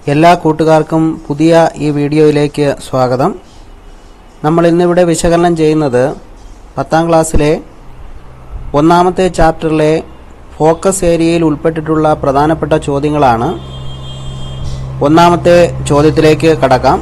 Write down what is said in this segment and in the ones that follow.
എല്ലാ കൂട്ടുകാർക്കും പുതിയ ഈ വീഡിയോയിലേക്ക് സ്വാഗതം നമ്മൾ ഇന്നിവിടെ വിശകലനം ചെയ്യുന്നത് പത്താം ക്ലാസ്സിലെ ഒന്നാമത്തെ ചാപ്റ്ററിലെ ഫോക്കസ് ഏരിയയിൽ ഉൾപ്പെട്ടിട്ടുള്ള പ്രധാനപ്പെട്ട ചോദ്യങ്ങളാണ് ഒന്നാമത്തെ ചോദ്യത്തിലേക്ക് കടക്കാം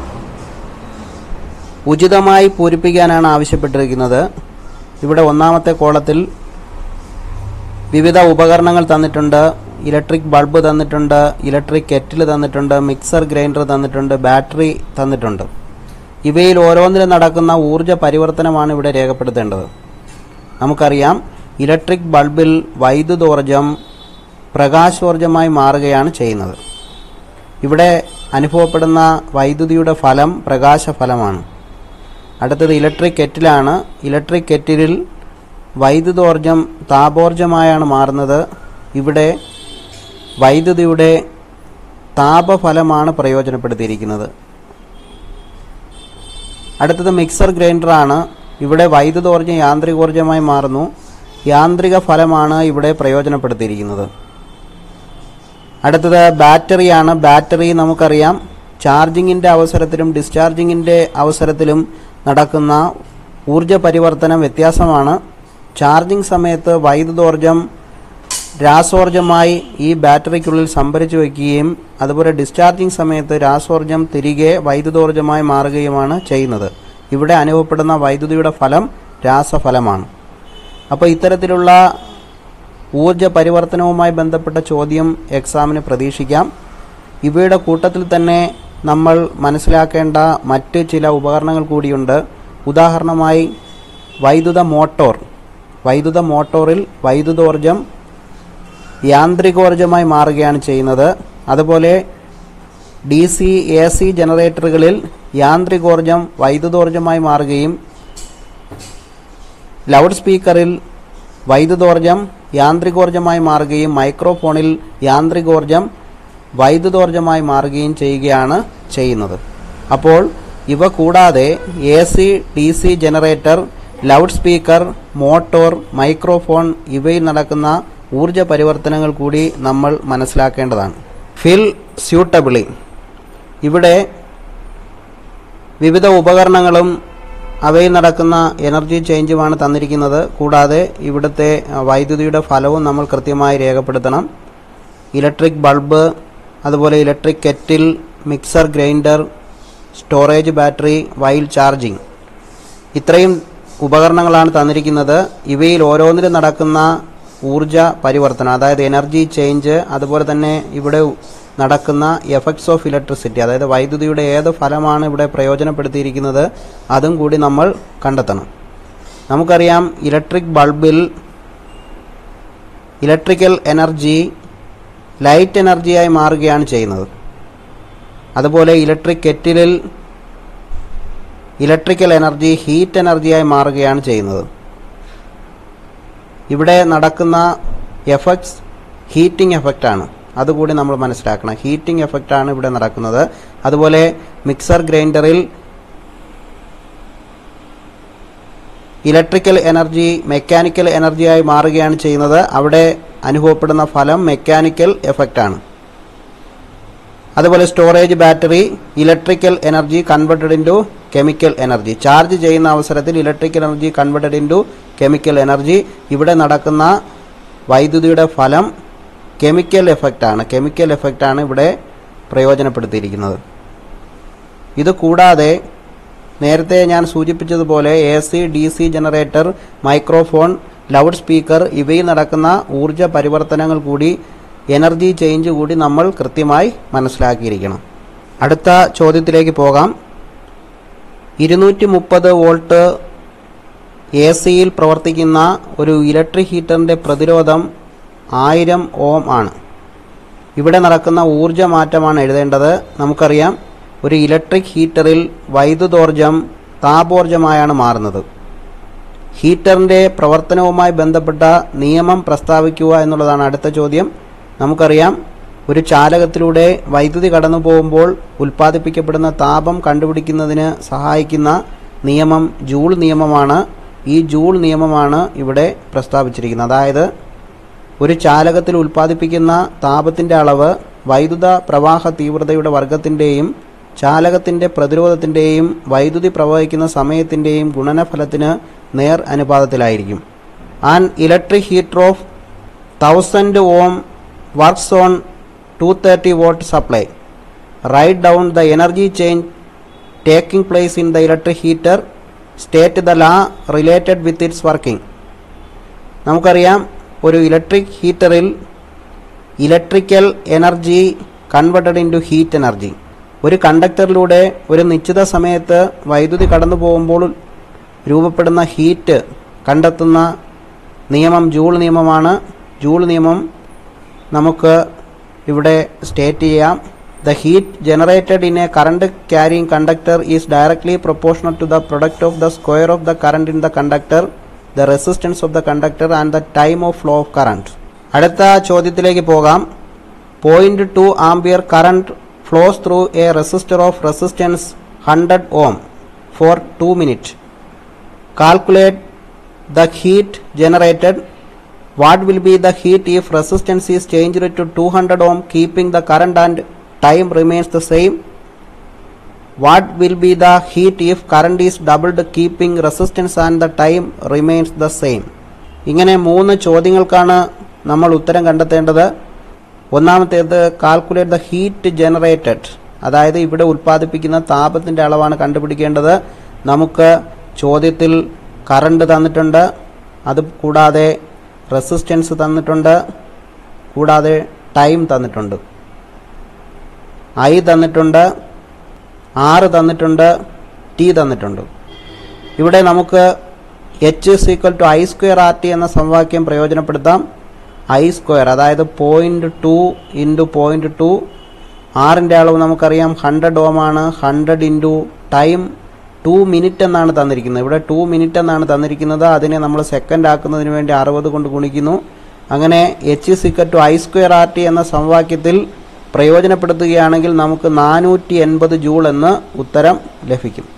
ഉചിതമായി പൂരിപ്പിക്കാനാണ് ആവശ്യപ്പെട്ടിരിക്കുന്നത് ഇവിടെ ഒന്നാമത്തെ കോളത്തിൽ വിവിധ ഉപകരണങ്ങൾ തന്നിട്ടുണ്ട് ഇലക്ട്രിക് ബൾബ് തന്നിട്ടുണ്ട് ഇലക്ട്രിക് കെറ്റിൽ തന്നിട്ടുണ്ട് മിക്സർ ഗ്രൈൻഡർ തന്നിട്ടുണ്ട് ബാറ്ററി തന്നിട്ടുണ്ട് ഇവയിൽ ഓരോന്നിലും നടക്കുന്ന ഊർജ പരിവർത്തനമാണ് ഇവിടെ രേഖപ്പെടുത്തേണ്ടത് നമുക്കറിയാം ഇലക്ട്രിക് ബൾബിൽ വൈദ്യുതോർജം പ്രകാശോർജമായി മാറുകയാണ് ചെയ്യുന്നത് ഇവിടെ അനുഭവപ്പെടുന്ന വൈദ്യുതിയുടെ ഫലം പ്രകാശഫലമാണ് അടുത്തത് ഇലക്ട്രിക് കെറ്റിലാണ് ഇലക്ട്രിക് കെറ്റിലിൽ വൈദ്യുതോർജം താപോർജമായാണ് മാറുന്നത് ഇവിടെ വൈദ്യുതിയുടെ താപഫലമാണ് പ്രയോജനപ്പെടുത്തിയിരിക്കുന്നത് അടുത്തത് മിക്സർ ഗ്രൈൻഡറാണ് ഇവിടെ വൈദ്യുതോർജം യാന്ത്രികോർജമായി മാറുന്നു യാന്ത്രിക ഫലമാണ് ഇവിടെ പ്രയോജനപ്പെടുത്തിയിരിക്കുന്നത് അടുത്തത് ബാറ്ററിയാണ് ബാറ്ററി നമുക്കറിയാം ചാർജിങ്ങിൻ്റെ അവസരത്തിലും ഡിസ്ചാർജിങ്ങിൻ്റെ അവസരത്തിലും നടക്കുന്ന ഊർജ പരിവർത്തനം വ്യത്യാസമാണ് ചാർജിംഗ് സമയത്ത് വൈദ്യുതോർജം രാസോർജമായി ഈ ബാറ്ററിക്കുള്ളിൽ സംഭരിച്ചു വയ്ക്കുകയും അതുപോലെ ഡിസ്ചാർജിംഗ് സമയത്ത് രാസോർജം തിരികെ വൈദ്യുതോർജമായി മാറുകയുമാണ് ചെയ്യുന്നത് ഇവിടെ അനുഭവപ്പെടുന്ന വൈദ്യുതിയുടെ ഫലം രാസഫലമാണ് അപ്പോൾ ഇത്തരത്തിലുള്ള ഊർജ പരിവർത്തനവുമായി ബന്ധപ്പെട്ട ചോദ്യം എക്സാമിന് പ്രതീക്ഷിക്കാം ഇവയുടെ കൂട്ടത്തിൽ തന്നെ നമ്മൾ മനസ്സിലാക്കേണ്ട മറ്റ് ചില ഉപകരണങ്ങൾ കൂടിയുണ്ട് ഉദാഹരണമായി വൈദ്യുത മോട്ടോർ വൈദ്യുത മോട്ടോറിൽ വൈദ്യുതോർജം യാന്ത്രികോർജമായി മാറുകയാണ് ചെയ്യുന്നത് അതുപോലെ ഡി സി എ സി ജനറേറ്ററുകളിൽ യാന്ത്രികോർജം വൈദ്യുതോർജമായി മാറുകയും ലൗഡ് സ്പീക്കറിൽ വൈദ്യുതോർജം യാന്ത്രികോർജമായി മാറുകയും മൈക്രോഫോണിൽ യാന്ത്രികോർജം വൈദ്യുതോർജമായി മാറുകയും ചെയ്യുകയാണ് ചെയ്യുന്നത് അപ്പോൾ ഇവ കൂടാതെ A C D C generator loud speaker motor microphone ഇവയിൽ നടക്കുന്ന ഊർജ പരിവർത്തനങ്ങൾ കൂടി നമ്മൾ മനസ്സിലാക്കേണ്ടതാണ് ഫിൽ സ്യൂട്ടബിളി ഇവിടെ വിവിധ ഉപകരണങ്ങളും അവയിൽ നടക്കുന്ന എനർജി ചേഞ്ചുമാണ് തന്നിരിക്കുന്നത് കൂടാതെ ഇവിടുത്തെ വൈദ്യുതിയുടെ ഫലവും നമ്മൾ കൃത്യമായി രേഖപ്പെടുത്തണം ഇലക്ട്രിക് ബൾബ് അതുപോലെ electric kettle mixer grinder storage battery while charging ഇത്രയും ഉപകരണങ്ങളാണ് തന്നിരിക്കുന്നത് ഇവയിൽ ഓരോന്നിലും നടക്കുന്ന ഊർജ പരിവർത്തനം അതായത് എനർജി ചേഞ്ച് അതുപോലെ തന്നെ ഇവിടെ നടക്കുന്ന എഫക്ട്സ് ഓഫ് ഇലക്ട്രിസിറ്റി അതായത് വൈദ്യുതിയുടെ ഏത് ഫലമാണ് ഇവിടെ പ്രയോജനപ്പെടുത്തിയിരിക്കുന്നത് അതും കൂടി നമ്മൾ കണ്ടെത്തണം നമുക്കറിയാം ഇലക്ട്രിക് ബൾബിൽ ഇലക്ട്രിക്കൽ എനർജി ലൈറ്റ് എനർജിയായി മാറുകയാണ് ചെയ്യുന്നത് അതുപോലെ ഇലക്ട്രിക് കെറ്റിലിൽ ഇലക്ട്രിക്കൽ എനർജി ഹീറ്റ് എനർജിയായി മാറുകയാണ് ചെയ്യുന്നത് ഇവിടെ നടക്കുന്ന എഫക്ട്സ് ഹീറ്റിംഗ് എഫക്റ്റാണ് അതുകൂടി നമ്മൾ മനസ്സിലാക്കണം ഹീറ്റിംഗ് എഫക്റ്റാണ് ഇവിടെ നടക്കുന്നത് അതുപോലെ മിക്സർ ഗ്രൈൻഡറിൽ ഇലക്ട്രിക്കൽ എനർജി മെക്കാനിക്കൽ എനർജിയായി മാറുകയാണ് ചെയ്യുന്നത് അവിടെ അനുഭവപ്പെടുന്ന ഫലം മെക്കാനിക്കൽ എഫക്റ്റാണ് അതുപോലെ storage battery electrical energy converted into chemical energy charge ചെയ്യുന്ന അവസരത്തിൽ electrical energy converted into chemical energy ഇവിടെ നടക്കുന്ന വൈദ്യുതിയുടെ ഫലം കെമിക്കൽ എഫക്റ്റാണ് കെമിക്കൽ എഫക്റ്റാണ് ഇവിടെ പ്രയോജനപ്പെടുത്തിയിരിക്കുന്നത് ഇത് കൂടാതെ നേരത്തെ ഞാൻ സൂചിപ്പിച്ചതുപോലെ A C D C generator microphone loud speaker ഇവയിൽ നടക്കുന്ന ഊർജ പരിവർത്തനങ്ങൾ കൂടി എനർജി ചേഞ്ച് കൂടി നമ്മൾ കൃത്യമായി മനസ്സിലാക്കിയിരിക്കണം അടുത്ത ചോദ്യത്തിലേക്ക് പോകാം ഇരുന്നൂറ്റി മുപ്പത് വോൾട്ട് എ സിയിൽ പ്രവർത്തിക്കുന്ന ഒരു ഇലക്ട്രിക് ഹീറ്ററിൻ്റെ പ്രതിരോധം ആയിരം ഓം ആണ് ഇവിടെ നടക്കുന്ന ഊർജ മാറ്റമാണ് എഴുതേണ്ടത് നമുക്കറിയാം ഒരു ഇലക്ട്രിക് ഹീറ്ററിൽ വൈദ്യുതോർജം താപോർജമായാണ് മാറുന്നത് ഹീറ്ററിൻ്റെ പ്രവർത്തനവുമായി ബന്ധപ്പെട്ട നിയമം പ്രസ്താവിക്കുക എന്നുള്ളതാണ് അടുത്ത ചോദ്യം നമുക്കറിയാം ഒരു ചാലകത്തിലൂടെ വൈദ്യുതി കടന്നു പോകുമ്പോൾ ഉൽപ്പാദിപ്പിക്കപ്പെടുന്ന താപം കണ്ടുപിടിക്കുന്നതിന് സഹായിക്കുന്ന നിയമം ജൂൾ നിയമമാണ് ഈ ജൂൾ നിയമമാണ് ഇവിടെ പ്രസ്താവിച്ചിരിക്കുന്നത് അതായത് ഒരു ചാലകത്തിൽ ഉൽപ്പാദിപ്പിക്കുന്ന താപത്തിൻ്റെ അളവ് വൈദ്യുത പ്രവാഹ തീവ്രതയുടെ വർഗത്തിൻ്റെയും ചാലകത്തിൻ്റെ പ്രതിരോധത്തിൻ്റെയും വൈദ്യുതി പ്രവഹിക്കുന്ന സമയത്തിൻ്റെയും ഗുണനഫലത്തിന് നേർ അനുപാതത്തിലായിരിക്കും an electric heater of thousand ohm works on two thirty volt supply write down the energy change taking place in the electric heater state the law related with its working നമുക്കറിയാം ഒരു ഇലക്ട്രിക് ഹീറ്ററിൽ electrical energy converted into heat energy ഒരു കണ്ടക്ടറിലൂടെ ഒരു നിശ്ചിത സമയത്ത് വൈദ്യുതി കടന്നു പോകുമ്പോൾ രൂപപ്പെടുന്ന ഹീറ്റ് കണ്ടെത്തുന്ന നിയമം ജൂൾ നിയമമാണ് ജൂൾ നിയമം നമുക്ക് ഇവിടെ സ്റ്റേറ്റ് ചെയ്യാം The heat generated in a current carrying conductor is directly proportional to the product of the square of the current in the conductor, the resistance of the conductor and the time of flow of current. അടുത്ത ചോദ്യത്തിലേക്ക് പോകാം point two ampere current flows through a resistor of resistance hundred ohm for two minute calculate the heat generated what will be the heat if resistance is changed to 200 ohm keeping the current and time remains the same what will be the heat if current is doubled keeping resistance and the time remains the same ഇങ്ങനെ മൂന്ന് ചോദ്യങ്ങൾക്കാണ് നമ്മൾ ഉത്തരം കണ്ടെത്തേണ്ടത് ഒന്നാമത്തേത് calculate the heat generated അതായത് ഇവിടെ ഉൽപ്പാദിപ്പിക്കുന്ന താപത്തിൻ്റെ അളവാണ് കണ്ടുപിടിക്കേണ്ടത് നമുക്ക് ചോദ്യത്തിൽ കറണ്ട് തന്നിട്ടുണ്ട് അത് കൂടാതെ റെസിസ്റ്റൻസ് തന്നിട്ടുണ്ട് കൂടാതെ ടൈം തന്നിട്ടുണ്ട് ഐ തന്നിട്ടുണ്ട് ആറ് തന്നിട്ടുണ്ട് ടി തന്നിട്ടുണ്ട് ഇവിടെ നമുക്ക് H equal to I square R T എന്ന സമവാക്യം പ്രയോജനപ്പെടുത്താം ഐ സ്ക്വയർ അതായത് point two into point two ആറിൻ്റെ അളവ് നമുക്കറിയാം ഹൺഡ്രഡ് ഓം ആണ് hundred into time two minute എന്നാണ് തന്നിരിക്കുന്നത് ഇവിടെ ടു മിനിറ്റ് എന്നാണ് തന്നിരിക്കുന്നത് അതിനെ നമ്മൾ സെക്കൻഡ് ആക്കുന്നതിന് വേണ്ടി അറുപത് കൊണ്ട് ഗുണിക്കുന്നു അങ്ങനെ H equal to I square R T എന്ന സമവാക്യത്തിൽ പ്രയോജനപ്പെടുത്തുകയാണെങ്കിൽ നമുക്ക് നാനൂറ്റി എൺപത് ജൂൾ എന്ന് ഉത്തരം ലഭിക്കും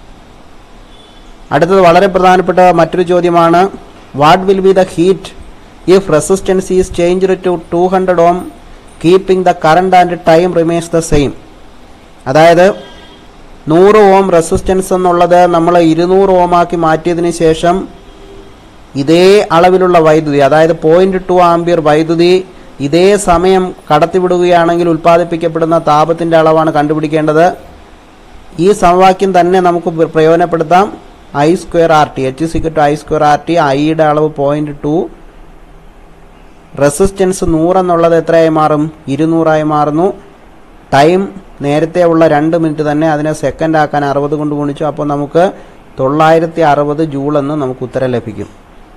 അടുത്തത് വളരെ പ്രധാനപ്പെട്ട മറ്റൊരു ചോദ്യമാണ് what will be the heat if resistance is change to two hundred ohm keeping the current and time remains the same അതായത് നൂറ് ഓം റെസിസ്റ്റൻസ് എന്നുള്ളത് നമ്മൾ ഇരുന്നൂറ് ഓമാക്കി മാറ്റിയതിന് ശേഷം ഇതേ അളവിലുള്ള വൈദ്യുതി അതായത് പോയിന്റ് ടു ആംബിയർ വൈദ്യുതി ഇതേ സമയം കടത്തിവിടുകയാണെങ്കിൽ ഉൽപ്പാദിപ്പിക്കപ്പെടുന്ന താപത്തിൻ്റെ അളവാണ് കണ്ടുപിടിക്കേണ്ടത് ഈ സമവാക്യം തന്നെ നമുക്ക് പ്ര- പ്രയോജനപ്പെടുത്താം I square R T H സിക്ക് to I square R T ഐയുടെ അളവ് പോയിന്റ് ടു റെസിസ്റ്റൻസ് നൂറെന്നുള്ളത് എത്രയായി മാറും ഇരുന്നൂറായി മാറുന്നു ടൈം നേരത്തെ ഉള്ള രണ്ട് മിനിറ്റ് തന്നെ അതിനെ സെക്കൻഡ് ആക്കാൻ അറുപത് കൊണ്ട് ഗുണിച്ചു അപ്പോൾ നമുക്ക് തൊള്ളായിരത്തി അറുപത് ജൂൾ എന്ന് നമുക്ക് ഉത്തരം ലഭിക്കും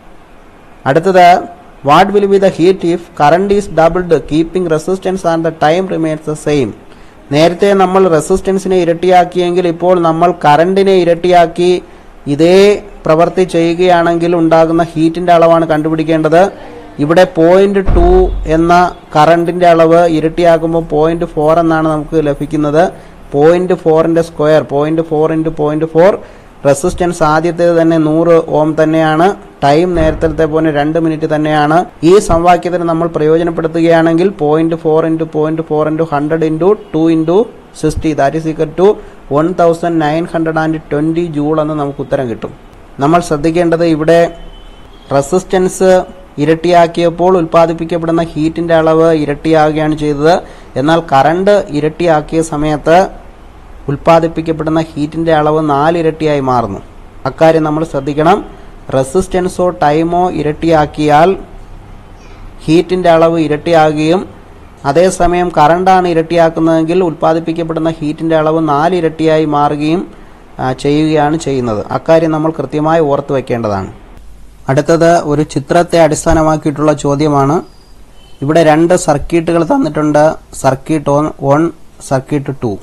അടുത്തത് what will be the heat if current is doubled keeping resistance and the time remains the same നേരത്തെ നമ്മൾ റെസിസ്റ്റൻസിനെ ഇരട്ടിയാക്കിയെങ്കിൽ ഇപ്പോൾ നമ്മൾ കറണ്ടിനെ ഇരട്ടിയാക്കി ഇതേ പ്രവൃത്തി ചെയ്യുകയാണെങ്കിൽ ഉണ്ടാകുന്ന ഹീറ്റിന്റെ അളവാണ് കണ്ടുപിടിക്കേണ്ടത് ഇവിടെ പോയിന്റ് ടു എന്ന കറണ്ടിന്റെ അളവ് ഇരട്ടിയാക്കുമ്പോൾ പോയിന്റ് ഫോർ എന്നാണ് നമുക്ക് ലഭിക്കുന്നത് പോയിന്റ് ഫോറിന്റെ square point four into point four resistance ആദ്യത്തേത് തന്നെ നൂറ് ഓം തന്നെയാണ് ടൈം നേരത്തെ പോലെ രണ്ട് മിനിറ്റ് തന്നെയാണ് ഈ സമവാക്യത്തിന് നമ്മൾ പ്രയോജനപ്പെടുത്തുകയാണെങ്കിൽ point four into point four into hundred into two into sixty that is equal to one thousand nine hundred and twenty joule എന്ന് നമുക്ക് ഉത്തരം കിട്ടും നമ്മൾ ശ്രദ്ധിക്കേണ്ടത് ഇവിടെ റെസിസ്റ്റൻസ് ഇരട്ടിയാക്കിയപ്പോൾ ഉൽപ്പാദിപ്പിക്കപ്പെടുന്ന ഹീറ്റിന്റെ അളവ് ഇരട്ടിയാകുകയാണ് ചെയ്തത് എന്നാൽ കറണ്ട് ഇരട്ടിയാക്കിയ സമയത്ത് ഉൽപ്പാദിപ്പിക്കപ്പെടുന്ന ഹീറ്റിന്റെ അളവ് നാലിരട്ടിയായി മാറുന്നു അക്കാര്യം നമ്മൾ ശ്രദ്ധിക്കണം റെസിസ്റ്റൻസോ ടൈമോ ഇരട്ടിയാക്കിയാൽ ഹീറ്റിന്റെ അളവ് ഇരട്ടിയാകുകയും അതേസമയം കറണ്ടാണ് ഇരട്ടിയാക്കുന്നതെങ്കിൽ ഉൽപ്പാദിപ്പിക്കപ്പെടുന്ന ഹീറ്റിന്റെ അളവ് നാലിരട്ടിയായി മാറുകയും ആ, ചെയ്യുകയാണ് ചെയ്യുന്നത് അക്കാര്യം നമ്മൾ കൃത്യമായി ഓർത്തു വെക്കേണ്ടതാണ് അടുത്തത് ഒരു ചിത്രത്തെ അടിസ്ഥാനമാക്കിയിട്ടുള്ള ചോദ്യമാണ് ഇവിടെ രണ്ട് സർക്യൂട്ടുകൾ തന്നിട്ടുണ്ട് circuit on one circuit two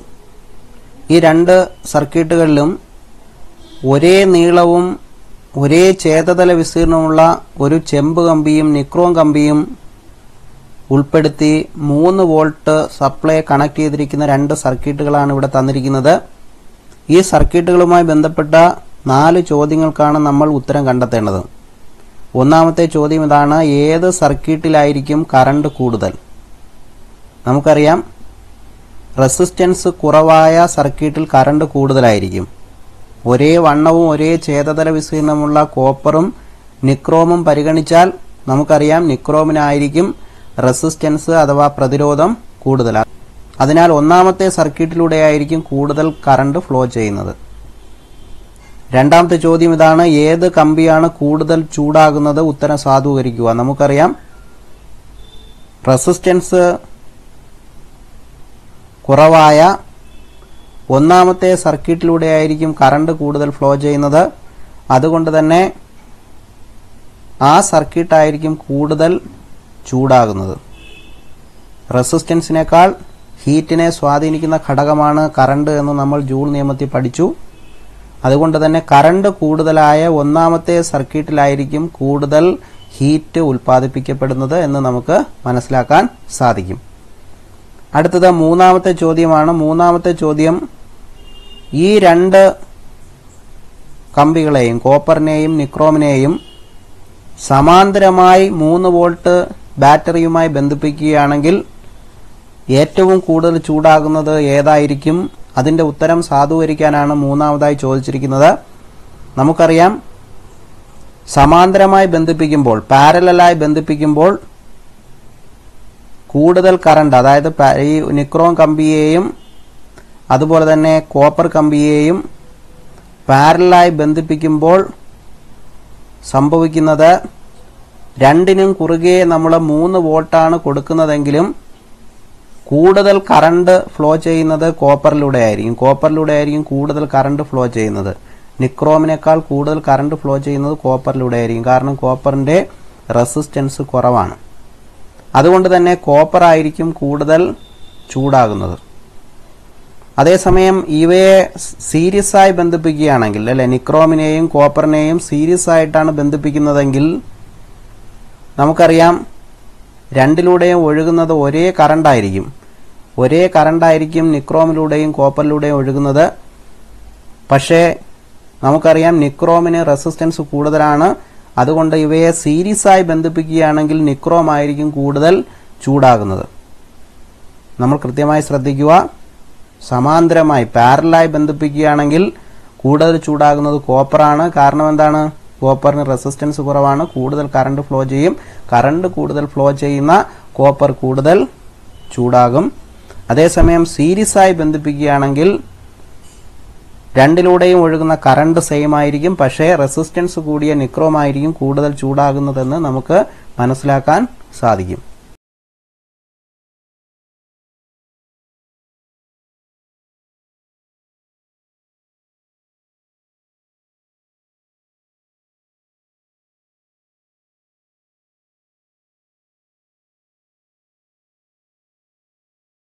ഈ രണ്ട് സർക്യൂട്ടുകളിലും ഒരേ നീളവും ഒരേ ഛേദതല വിസ്തീർണമുള്ള ഒരു ചെമ്പ് കമ്പിയും നിക്രോം കമ്പിയും ഉൾപ്പെടുത്തി മൂന്ന് വോൾട്ട് സപ്ലൈ കണക്ട് ചെയ്തിരിക്കുന്ന രണ്ട് സർക്യൂട്ടുകളാണ് ഇവിടെ തന്നിരിക്കുന്നത് ഈ സർക്യൂട്ടുകളുമായി ബന്ധപ്പെട്ട നാല് ചോദ്യങ്ങൾക്കാണ് നമ്മൾ ഉത്തരം കണ്ടെത്തേണ്ടത് ഒന്നാമത്തെ ചോദ്യം ഇതാണ് ഏത് സർക്യൂട്ടിലായിരിക്കും കറണ്ട് കൂടുതൽ നമുക്കറിയാം റെസിസ്റ്റൻസ് കുറവായ സർക്യൂട്ടിൽ കറണ്ട് കൂടുതലായിരിക്കും ഒരേ വണ്ണവും ഒരേ ഛേദതല വിസ്തീർണമുള്ള കോപ്പറും നിക്രോമും പരിഗണിച്ചാൽ നമുക്കറിയാം നിക്രോമിനായിരിക്കും റെസിസ്റ്റൻസ് അഥവാ പ്രതിരോധം കൂടുതൽ അതിനാൽ ഒന്നാമത്തെ സർക്യൂട്ടിലൂടെയായിരിക്കും കൂടുതൽ കറണ്ട് ഫ്ലോ ചെയ്യുന്നത് രണ്ടാമത്തെ ചോദ്യം ഇതാണ് ഏത് കമ്പിയാണ് കൂടുതൽ ചൂടാകുന്നത് ഉത്തരം സാധൂകരിക്കുക നമുക്കറിയാം റെസിസ്റ്റൻസ് കുറവായ ഒന്നാമത്തെ സർക്യൂട്ടിലൂടെയായിരിക്കും കറണ്ട് കൂടുതൽ ഫ്ലോ ചെയ്യുന്നത് അതുകൊണ്ട് തന്നെ ആ സർക്യൂട്ടായിരിക്കും കൂടുതൽ ചൂടാകുന്നത് റെസിസ്റ്റൻസിനേക്കാൾ ഹീറ്റിനെ സ്വാധീനിക്കുന്ന ഘടകമാണ് കറണ്ട് എന്ന് നമ്മൾ ജൂൾ നിയമത്തിൽ പഠിച്ചു അതുകൊണ്ട് തന്നെ കറണ്ട് കൂടുതലായ ഒന്നാമത്തെ സർക്യൂട്ടിലായിരിക്കും കൂടുതൽ ഹീറ്റ് ഉൽപ്പാദിപ്പിക്കപ്പെടുന്നത് എന്ന് നമുക്ക് മനസ്സിലാക്കാൻ സാധിക്കും അടുത്തത് മൂന്നാമത്തെ ചോദ്യമാണ് മൂന്നാമത്തെ ചോദ്യം ഈ രണ്ട് കമ്പികളെയും കോപ്പറിനെയും നിക്രോമിനെയും സമാന്തരമായി മൂന്ന് വോൾട്ട് ബാറ്ററിയുമായി ബന്ധിപ്പിക്കുകയാണെങ്കിൽ ഏറ്റവും കൂടുതൽ ചൂടാകുന്നത് ഏതായിരിക്കും അതിന്റെ ഉത്തരം സാധൂകരിക്കാനാണ് മൂന്നാമതായി ചോദിച്ചിരിക്കുന്നത് നമുക്കറിയാം സമാന്തരമായി ബന്ധിപ്പിക്കുമ്പോൾ പാരലായി ബന്ധിപ്പിക്കുമ്പോൾ കൂടുതൽ കറണ്ട് അതായത് പ- ഈ നിക്രോം കമ്പിയെയും അതുപോലെ തന്നെ കോപ്പർ കമ്പിയെയും പാരലായി ബന്ധിപ്പിക്കുമ്പോൾ സംഭവിക്കുന്നത് രണ്ടിനും കുറുകെ നമ്മൾ മൂന്ന് വോൾട്ടാണ് കൊടുക്കുന്നതെങ്കിലും കൂടുതൽ കറണ്ട് ഫ്ലോ ചെയ്യുന്നത് കോപ്പറിലൂടെ ആയിരിക്കും കോപ്പറിലൂടെ ആയിരിക്കും കൂടുതൽ കറണ്ട് ഫ്ലോ ചെയ്യുന്നത് നിക്രോമിനേക്കാൾ കൂടുതൽ കറണ്ട് ഫ്ലോ ചെയ്യുന്നത് കോപ്പറിലൂടെ ആയിരിക്കും കാരണം കോപ്പറിന്റെ റെസിസ്റ്റൻസ് കുറവാണ് അതുകൊണ്ട് തന്നെ കോപ്പർ ആയിരിക്കും കൂടുതൽ ചൂടാകുന്നത് അതേസമയം ഇവയെ സീരീസ് ആയി ബന്ധിപ്പിക്കുകയാണെങ്കിൽ അല്ലെ നിക്രോമിനെയും കോപ്പറിനെയും സീരീസ് ആയിട്ടാണ് ബന്ധിപ്പിക്കുന്നതെങ്കിൽ നമുക്കറിയാം രണ്ടിലൂടെയും ഒഴുകുന്നത് ഒരേ കറണ്ടായിരിക്കും ഒരേ കറണ്ടായിരിക്കും നിക്രോമിലൂടെയും കോപ്പറിലൂടെയും ഒഴുകുന്നത് പക്ഷേ നമുക്കറിയാം നിക്രോമിന് റെസിസ്റ്റൻസ് കൂടുതലാണ് അതുകൊണ്ട് ഇവയെ സീരീസ് ആയി ബന്ധിപ്പിക്കുകയാണെങ്കിൽ നിക്രോം ആയിരിക്കും കൂടുതൽ ചൂടാകുന്നത് നമ്മൾ കൃത്യമായി ശ്രദ്ധിക്കുക സമാന്തരമായി പാരലായി ബന്ധിപ്പിക്കുകയാണെങ്കിൽ കൂടുതൽ ചൂടാകുന്നത് കോപ്പറാണ് കാരണം എന്താണ് കോപ്പറിന് റെസിസ്റ്റൻസ് കുറവാണ് കൂടുതൽ കറണ്ട് ഫ്ലോ ചെയ്യും കറണ്ട് കൂടുതൽ ഫ്ലോ ചെയ്യുന്ന കോപ്പർ കൂടുതൽ ചൂടാകും അതേസമയം സീരീസ് ആയി ബന്ധിപ്പിക്കുകയാണെങ്കിൽ രണ്ടിലൂടെയും ഒഴുകുന്ന കറണ്ട് സെയിം ആയിരിക്കും പക്ഷേ റെസിസ്റ്റൻസ് കൂടിയ നിക്രോം ആയിരിക്കും കൂടുതൽ ചൂടാകുന്നതെന്ന് നമുക്ക് മനസ്സിലാക്കാൻ സാധിക്കും